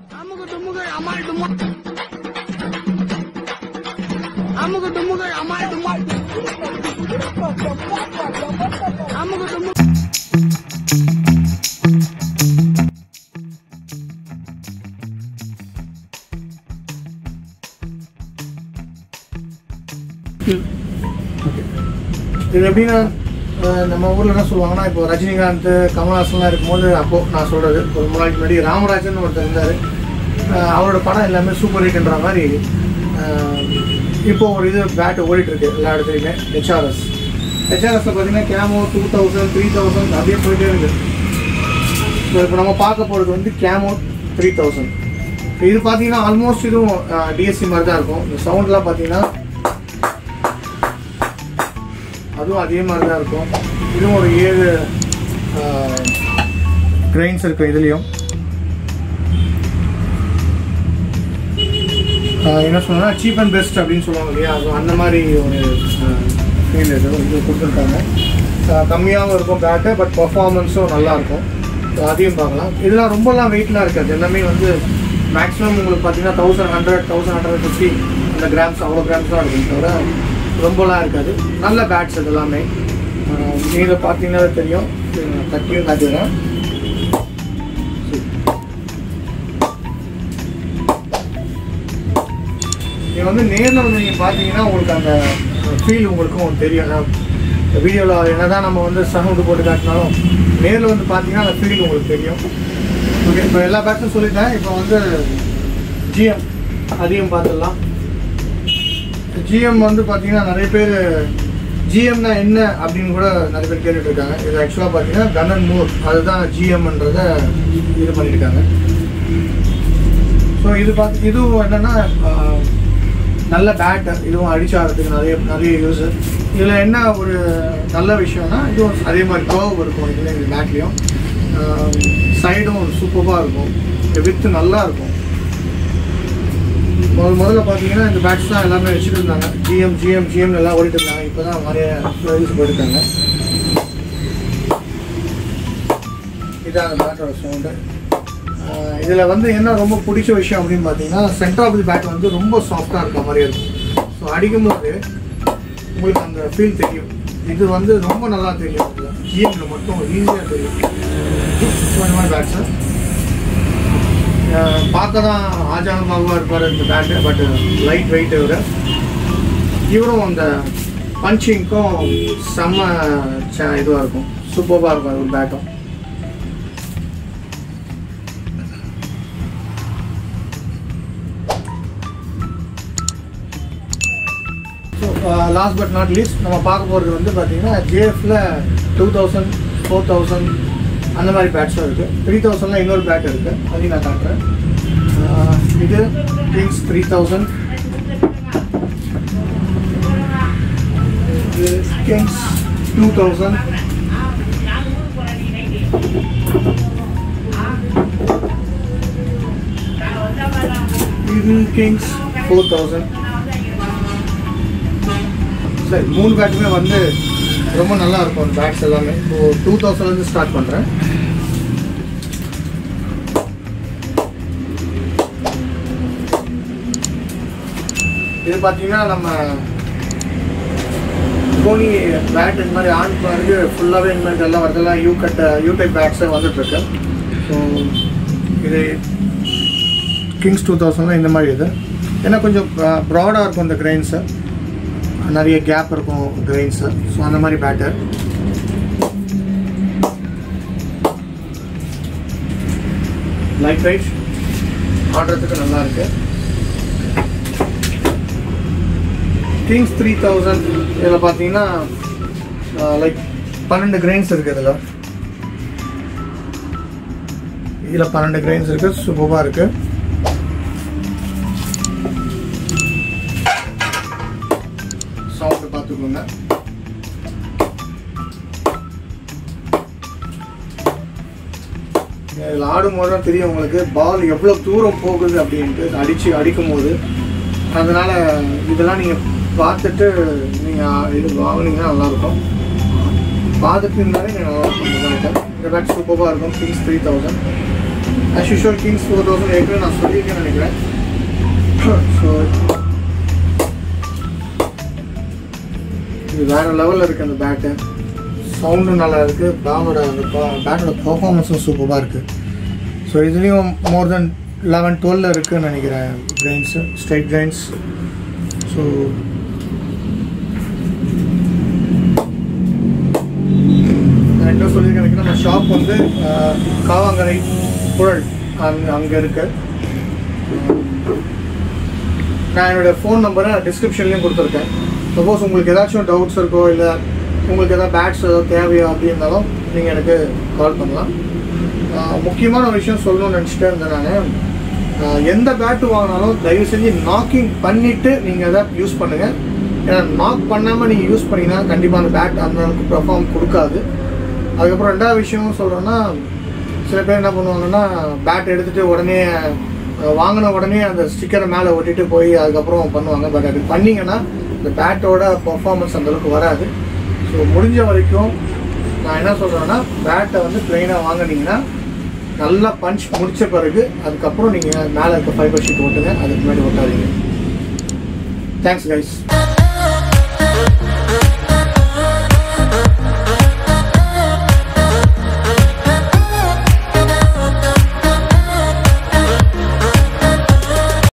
அமுகு டுமுகள் அமால் டுமா அமுகு டுமுகள் அமால் டுமா அமுகு டுமு இது எப்படின்னா அஹ், நம்ம ஊரில் என்ன சொல்லுவாங்கன்னா இப்போ ரஜினிகாந்த் கமல்ஹாசன்லாம் இருக்கும்போது அப்போது நான் சொல்கிறது ஒரு மூணு நாளைக்கு முன்னாடி ராமராஜன் ஒருத்தர் இருந்தார் அவரோட படம் எல்லாமே சூப்பர் ஹிட்ன்ற மாதிரி அஹ், இப்போ ஒரு இது பேட் ஓடிட்டுருக்கு எல்லா இடத்துலையுமே ஹெச்ஆர்எஸ் ஹெச்ஆர்எஸில் பார்த்தீங்கன்னா கேமோ டூ தௌசண்ட் த்ரீ தௌசண்ட் அப்படியே போயிட்டே இருக்குது இப்போ நம்ம பார்க்க போகிறது வந்து கேமோ த்ரீ தௌசண்ட் இது பார்த்தீங்கன்னா ஆல்மோஸ்ட் இதுவும் டிஎஸ்சி மாதிரி தான் இருக்கும் இந்த சவுண்ட்லாம் பார்த்தீங்கன்னா அதுவும் அதே மாதிரி தான் இருக்கும் இதுவும் ஒரு ஏழு கிரெயின்ஸ் இருக்கும் இதுலேயும் என்ன சொன்னா சீப் அண்ட் பெஸ்ட் அப்படின்னு சொல்லுவாங்க இல்லையா அது அந்த மாதிரி ஒரு ஃபீல் இது இது கொடுத்துருக்காங்க கம்மியாகவும் இருக்கும் பேட்டு பட் பர்ஃபார்மன்ஸும் நல்லா இருக்கும் So அதையும் பார்க்கலாம் இதெல்லாம் ரொம்பலாம் வெயிட்லாம் இருக்காது எல்லாமே வந்து மேக்ஸிமம் உங்களுக்கு பார்த்தீங்கன்னா thousand hundred thousand hundred fifty அந்த கிராம்ஸ் அவ்வளோ கிராம்ஸ் தான் இருக்கும் தவிர ரொம்பலாம் இருக்காது நல்ல பேட்ஸ் இது எல்லாமே நீங்கள் பார்த்தீங்கன்னா தெரியும் இது நான் தட்டியும் காட்டுறேன் நீங்கள் வந்து நேரில் வந்து நீங்கள் பார்த்தீங்கன்னா உங்களுக்கு அந்த ஃபீல் உங்களுக்கும் தெரியும் வீடியோவில் என்ன தான் நம்ம வந்து சவுண்டு போட்டு காட்டினாலும் நேரில் வந்து பார்த்தீங்கன்னா அந்த ஃபீல் உங்களுக்கு தெரியும் ஓகே இப்போ எல்லா பேட்ஸும் சொல்லிட்டேன் இப்போ வந்து ஜிஎம் அதையும் பார்த்துடலாம் ஜிஎம் வந்து பார்த்தீங்கன்னா நிறைய பேர் ஜிஎம்னா என்ன அப்படின்னு கூட நிறைய பேர் கேட்டுட்டு இருக்காங்க இது ஆக்சுவலாக பார்த்தீங்கன்னா கனன் மூர் அதுதான் ஜிஎம்ன்றத இது பண்ணியிருக்காங்க ஸோ இது பார்த்து இதுவும் என்னென்னா நல்ல பேட் இதுவும் அடிச்சாடுறதுக்கு நிறைய நிறைய யூஸ் இதில் என்ன ஒரு நல்ல விஷயம்னா இதுவும் அதே மாதிரி கர்வ் இருக்கும் இதில் இந்த பேட்லேயும் சைடும் சூப்பராக இருக்கும் வித்து நல்லா இருக்கும் முதல் முதல்ல பார்த்தீங்கன்னா இந்த பேட்ஸ் தான் எல்லாமே வச்சுட்டு இருந்தாங்க ஜிஎம் ஜிஎம் ஜிஎம் எல்லாம் ஓடிட்டு இருந்தாங்க இப்போ தான் நிறைய யூஸ் போயிருக்காங்க இதான் அந்த பேட்டோட சவுண்டு இதில் வந்து என்ன ரொம்ப பிடிச்ச விஷயம் அப்படின்னு பார்த்தீங்கன்னா சென்டர் ஆஃப் தி பேட் வந்து ரொம்ப சாஃப்டாக இருக்க மாதிரி இருக்கும் ஸோ அடிக்கும்போது உங்களுக்கு அந்த ஃபீல் தெரியும் இது வந்து ரொம்ப நல்லா தெரியும் இதில் ஜிஎம்ல மட்டும் ஈஸியாக தெரியும் ஸோ இந்த மாதிரி பேட்ஸு பார்க்க தான் ஆஜான பாகுவாக இருப்பார் இந்த பேட்டு பட் லைட் வெயிட்டை விட இவரும் அந்த பஞ்சிங்க்கும் செம்ம இதுவாக இருக்கும் சூப்பராக இருக்கும் ஒரு பேட்டும் so last but not least நம்ம பார்க்க போகிறது வந்து பார்த்தீங்கன்னா ஜேஎஃப்ல டூ தௌசண்ட் ஃபோர் தௌசண்ட் அந்த மாதிரி பேட்ஸும் இருக்குது த்ரீ தௌசண்ட்ல இன்னொரு பேட் இருக்குது அதையும் நான் காட்டுறேன் ஆஹ் இது கிங்ஸ் த்ரீ தௌசண்ட் இது கிங்ஸ் டூ தௌசண்ட் இது கிங்ஸ் ஃபோர் தௌசண்ட் சரி மூணு பேட்டுமே வந்து ரொம்ப நல்லா இருக்கும் அந்த பேட்ஸ் எல்லாமே இப்போ டூ தௌசண்ட்லேருந்து ஸ்டார்ட் பண்ணுறேன் இது பார்த்தீங்கன்னா நம்ம கோனி பேட் இந்த மாதிரி ஆன் வந்து ஃபுல்லாகவே இந்த மாதிரி எல்லாம் வரதெல்லாம் யூ கட்ட யூ டைப் பேட்ஸே வந்துட்டுருக்கு ஸோ இது கிங்ஸ் டூ தௌசண்ட்ல இந்த மாதிரி இது ஏன்னா கொஞ்சம் ப்ராடாக இருக்கும் இந்த கிரெயின்ஸு நிறைய கேப் இருக்கும் கிரெயின்ஸு ஸோ அந்த மாதிரி பேட்டர் லைட் வெயிட் ஆடுறதுக்கு நல்லா இருக்கு கிங்ஸ் த்ரீ தௌசண்ட் இதில் பார்த்தீங்கன்னா லைக் பன்னெண்டு கிரெயின்ஸ் இருக்குது இதில் இதில் பன்னெண்டு கிரெயின்ஸ் இருக்குது சூப்பராக இருக்குது சவுண்டு பார்த்துக்கோங்க இதில் ஆடும்போது தான் தெரியும் உங்களுக்கு பால் எவ்வளோ தூரம் போகுது அப்படின்ட்டு அடித்து அடிக்கும் போது அதனால் இதெல்லாம் நீங்கள் பார்த்துட்டு நீங்கள் இது வாங்கினீங்கன்னா நல்லாயிருக்கும் பார்த்துட்டு இருந்தாலே நீங்கள் நல்லாயிருக்கும் இந்த பேட் இந்த பேட் சூப்பராக இருக்கும் Kings three thousand as usual Kings four thousand ஏற்கனவே நான் சொல்லியிருக்கேன்னு நினைக்கிறேன் ஸோ இது வேறு லெவலில் இருக்குது அந்த பேட்டு சவுண்டும் நல்லா இருக்குது பேட்டோட அந்த பேட்டோட பர்ஃபார்மன்ஸும் சூப்பராக இருக்குது ஸோ இதுலேயும் மோர் தென் லெவன் டுவெல் இருக்குன்னு நினைக்கிறேன் கிரைன்ஸு ஸ்ட்ரைட் கிரைன்ஸ் ஸோ நான் என்ன சொல்லியிருக்கேன் நம்ம ஷாப் வந்து அஹ், காவாங்கரை புழல் அங்கே அங்கே இருக்கு நான் என்னோட ஃபோன் நம்பரை டிஸ்கிரிப்ஷன்லேயும் கொடுத்துருக்கேன் சப்போஸ் உங்களுக்கு ஏதாச்சும் டவுட்ஸ் இருக்கோ இல்லை உங்களுக்கு எதாவது பேட்ஸ் ஏதாவது தேவையோ அப்படி இருந்தாலும் நீங்கள் எனக்கு கால் பண்ணலாம் ஆஹ் முக்கியமான ஒரு விஷயம் சொல்லணும்னு நினச்சிட்டே இருந்தேன் நான் ஆஹ் எந்த பேட்டு வாங்கினாலும் தயவு செஞ்சு நாக்கிங் பண்ணிவிட்டு நீங்கள் அதை யூஸ் பண்ணுங்கள் ஏன்னா நாக் பண்ணாமல் நீங்கள் யூஸ் பண்ணீங்கன்னா கண்டிப்பாக அந்த பேட் அந்த அளவுக்கு பெர்ஃபார்ம் கொடுக்காது அதுக்கப்புறம் ரெண்டாவது விஷயம் சொல்கிறேன்னா சில பேர் என்ன பண்ணுவாங்கன்னா பேட் எடுத்துகிட்டு உடனே அஹ், வாங்கின உடனே அந்த ஸ்டிக்கரை மேலே ஒட்டிட்டு போய் அதுக்கப்புறம் பண்ணுவாங்க பட் அது பண்ணீங்கன்னா இந்த பேட்டோட பர்ஃபார்மன்ஸ் அந்தளவுக்கு வராது ஸோ முடிஞ்ச வரைக்கும் நான் என்ன சொல்கிறேன்னா பேட்டை வந்து ப்ளைனாக வாங்குனீங்கன்னா நல்லா பஞ்ச் முடிச்ச பிறகு அதுக்கப்புறம் நீங்கள் மேலே இருக்க ஃபைபர் ஷீட் ஓட்டுங்க அதுக்கு முன்னாடி ஒட்டாதீங்க தேங்க்ஸ் கைஸ்